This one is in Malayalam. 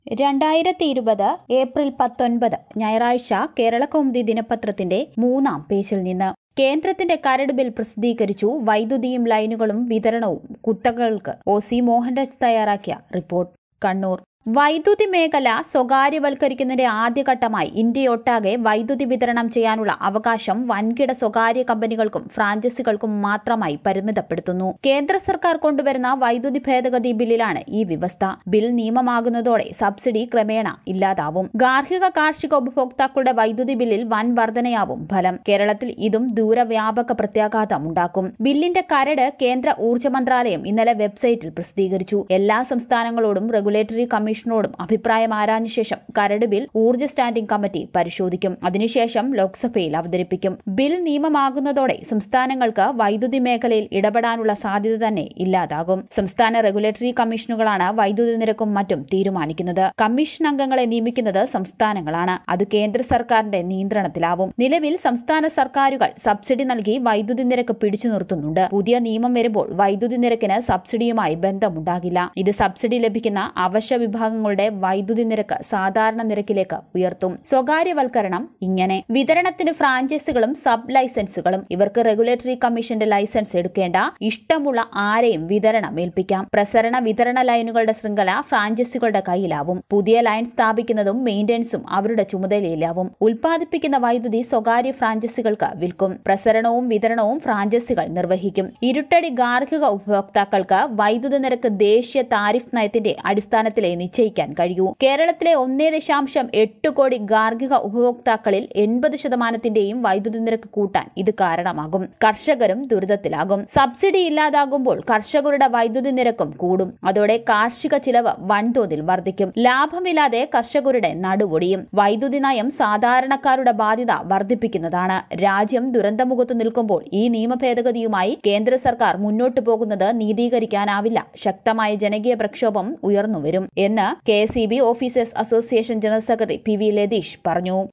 രണ്ടായിരത്തി ഇരുപത് ഏപ്രിൽ പത്തൊൻപത് ഞായറാഴ്ച കേരളകൗമുദി ദിനപത്രത്തിന്റെ മൂന്നാം പേജിൽ നിന്ന് കേന്ദ്രത്തിന്റെ കരട് ബിൽ പ്രസിദ്ധീകരിച്ചു വൈദ്യുതിയും ലൈനുകളും വിതരണവും കുത്തകൾക്ക് ഒ സി മോഹൻരാജ് തയ്യാറാക്കിയ റിപ്പോർട്ട് കണ്ണൂർ വൈദ്യുതി മേഖല സ്വകാര്യവൽക്കരിക്കുന്നതിന്റെ ആദ്യഘട്ടമായി ഇന്ത്യയൊട്ടാകെ വൈദ്യുതി വിതരണം ചെയ്യാനുള്ള അവകാശം വൻകിട സ്വകാര്യ കമ്പനികൾക്കും ഫ്രാഞ്ചൈസികൾക്കും മാത്രമായി പരിമിതപ്പെടുത്തുന്നു കേന്ദ്ര സർക്കാർ കൊണ്ടുവരുന്ന വൈദ്യുതി ഭേദഗതി ബില്ലിലാണ് ഈ വ്യവസ്ഥ ബിൽ നിയമമാകുന്നതോടെ സബ്സിഡി ക്രമേണ ഇല്ലാതാവും ഗാർഹിക കാർഷിക ഉപഭോക്താക്കളുടെ വൈദ്യുതി ബില്ലിൽ വൻ വർധനയാവും ഫലം കേരളത്തിൽ ഇതും ദൂരവ്യാപക പ്രത്യാഘാതം ഉണ്ടാക്കും ബില്ലിന്റെ കരട് കേന്ദ്ര ഊർജ്ജ മന്ത്രാലയം ഇന്നലെ വെബ്സൈറ്റിൽ പ്രസിദ്ധീകരിച്ചു എല്ലാ സംസ്ഥാനങ്ങളോടും റെഗുലേറ്ററി കമ്മീഷനോടും അഭിപ്രായം ആരാഞ്ഞ ശേഷം കരട് ബിൽ ഊർജ്ജ സ്റ്റാൻഡിംഗ് കമ്മിറ്റി പരിശോധിക്കും അതിനുശേഷം ലോക്സഭയിൽ അവതരിപ്പിക്കും ബിൽ നിയമമാകുന്നതോടെ സംസ്ഥാനങ്ങൾക്ക് വൈദ്യുതി മേഖലയിൽ ഇടപെടാനുള്ള സാധ്യത തന്നെ ഇല്ലാതാകും സംസ്ഥാന റെഗുലേറ്ററി കമ്മീഷനുകളാണ് വൈദ്യുതി നിരക്കും മറ്റും തീരുമാനിക്കുന്നത് കമ്മീഷൻ അംഗങ്ങളെ നിയമിക്കുന്നത് സംസ്ഥാനങ്ങളാണ് അത് കേന്ദ്ര സർക്കാരിന്റെ നിയന്ത്രണത്തിലാവും നിലവിൽ സംസ്ഥാന സർക്കാരുകൾ സബ്സിഡി നൽകി വൈദ്യുതി നിരക്ക് പിടിച്ചു നിർത്തുന്നുണ്ട് പുതിയ നിയമം വരുമ്പോൾ വൈദ്യുതി നിരക്കിന് സബ്സിഡിയുമായി ബന്ധമുണ്ടാകില്ല ഇത് സബ്സിഡി ലഭിക്കുന്ന അവശ്യ വിഭാഗങ്ങളുടെ വൈദ്യുതി നിരക്ക് സാധാരണ നിരക്കിലേക്ക് ഉയർത്തും സ്വകാര്യവൽക്കരണം ഇങ്ങനെ വിതരണത്തിന് ഫ്രാഞ്ചൈസികളും സബ് ലൈസൻസുകളും ഇവർക്ക് റെഗുലേറ്ററി കമ്മീഷന്റെ ലൈസൻസ് എടുക്കേണ്ട ഇഷ്ടമുള്ള ആരെയും വിതരണം ഏൽപ്പിക്കാം പ്രസരണ വിതരണ ലൈനുകളുടെ ശൃംഖല ഫ്രാഞ്ചൈസികളുടെ കയ്യിലാവും പുതിയ ലൈൻ സ്ഥാപിക്കുന്നതും മെയിന്റനൻസും അവരുടെ ചുമതലയിലാവും ഉൽപ്പാദിപ്പിക്കുന്ന വൈദ്യുതി സ്വകാര്യ ഫ്രാഞ്ചൈസികൾക്ക് വിൽക്കും പ്രസരണവും വിതരണവും ഫ്രാഞ്ചൈസികൾ നിർവഹിക്കും ഇരുട്ടടി ഗാർഹിക ഉപഭോക്താക്കൾക്ക് വൈദ്യുതി നിരക്ക് ദേശീയ താരിഫ് നയത്തിന്റെ അടിസ്ഥാനത്തിലെ നിശ്ചയിക്കാൻ കഴിയൂ കേരളത്തിലെ ഒന്നേ ദശാംശം എട്ട് കോടി ഗാർഹിക ഉപഭോക്താക്കളിൽ എൺപത് ശതമാനത്തിന്റെയും വൈദ്യുതി നിരക്ക് കൂട്ടാൻ ഇത് കാരണമാകും കർഷകരും ദുരിതത്തിലാകും സബ്സിഡി ഇല്ലാതാകുമ്പോൾ കർഷകരുടെ വൈദ്യുതി നിരക്കും കൂടും അതോടെ കാർഷിക ചിലവ് വൻതോതിൽ വർദ്ധിക്കും ലാഭമില്ലാതെ കർഷകരുടെ നടുവൊടിയും വൈദ്യുതി നയം സാധാരണക്കാരുടെ ബാധ്യത വർദ്ധിപ്പിക്കുന്നതാണ് രാജ്യം ദുരന്തമുഖത്ത് നിൽക്കുമ്പോൾ ഈ നിയമ ഭേദഗതിയുമായി കേന്ദ്ര സർക്കാർ മുന്നോട്ടു പോകുന്നത് നീതീകരിക്കാനാവില്ല ശക്തമായ ജനകീയ പ്രക്ഷോഭം ഉയർന്നുവരും എന്ന് K officers association general secretary P V Latheesh പറഞ്ഞു